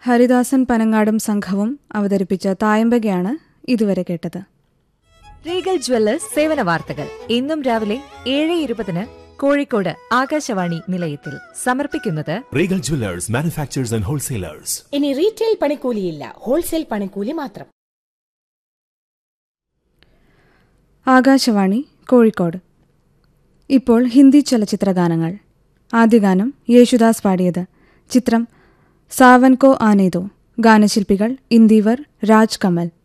ഹരിദാസൻ പനങ്ങാടും സംഘവും അവതരിപ്പിച്ച തായമ്പകയാണ് ഇതുവരെ കേട്ടത് റീഗൽ ജ്വല്ലേഴ്സ് സേവന വാർത്തകൾ ഇന്നും രാവിലെ ഏഴ് ഇരുപതിന് കോഴിക്കോട് ആകാശവാണി നിലയത്തിൽ സമർപ്പിക്കുന്നത് Regal Jewelers, manufacturers and wholesalers. ഇനി റീറ്റെയിൽ പണിക്കൂലിയില്ല ഹോൾസെയിൽ പണിക്കൂലി മാത്രം ആകാശവാണി കോഴിക്കോട് ഇപ്പോൾ ഹിന്ദി ചലച്ചിത്ര ഗാനങ്ങൾ ആദ്യ ഗാനം യേശുദാസ് പാടിയത് ചിത്രം സാവൻ കോ ആനേതോ ഗാനശില്പികൾ ഇന്ദീവർ രാജ് കമൽ